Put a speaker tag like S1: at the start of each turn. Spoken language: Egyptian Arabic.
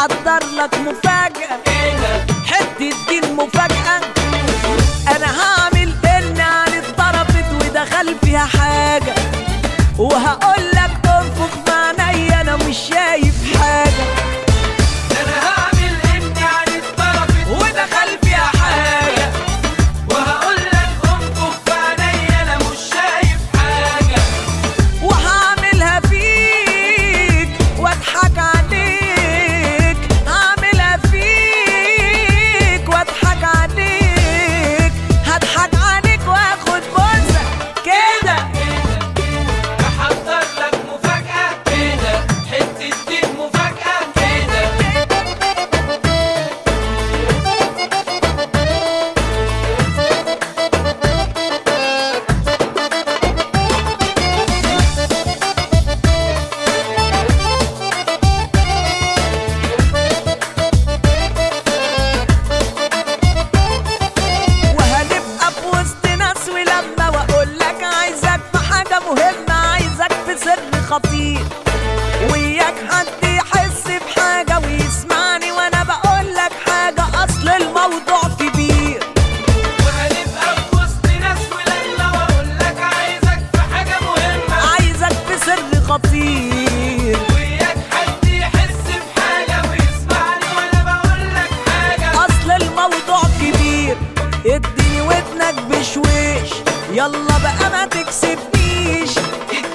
S1: محضر لك مفاجأة حتة دي المفاجأة أنا هعمل إن عن اتضربت ودخل فيها حاجة وهقول لك انفخ معنيا أنا مش شايف حاجة
S2: انا هعمل اني عن اتضربت
S1: ودخل فيها حاجة
S2: وهقول لك انفخ في عينيا انا مش شايف حاجه
S1: وهعملها فيك واضحك عليك هعملها فيك واضحك عليك هضحك عليك واخد بوسه كده
S2: بحضر لك مفاجاه كده حته دي مفاجاه كده
S1: وهنبقى في وسط ناس ولما واقول لك عايزك في حاجه مهمه عايزك في سر خطير وياك حد يحس بحاجه ويسمعني وانا بقول لك حاجه اصل الموضوع كبير
S2: وهنبقى في وسط ناس ولما واقول لك عايزك في حاجه مهمه
S1: عايزك في سر خطير
S2: وياك حد يحس بحاجه ويسمعني وانا بقول لك حاجه
S1: اصل الموضوع كبير اديني ودنك بشويش يلا بقى ما تكسبنيش
S2: اديني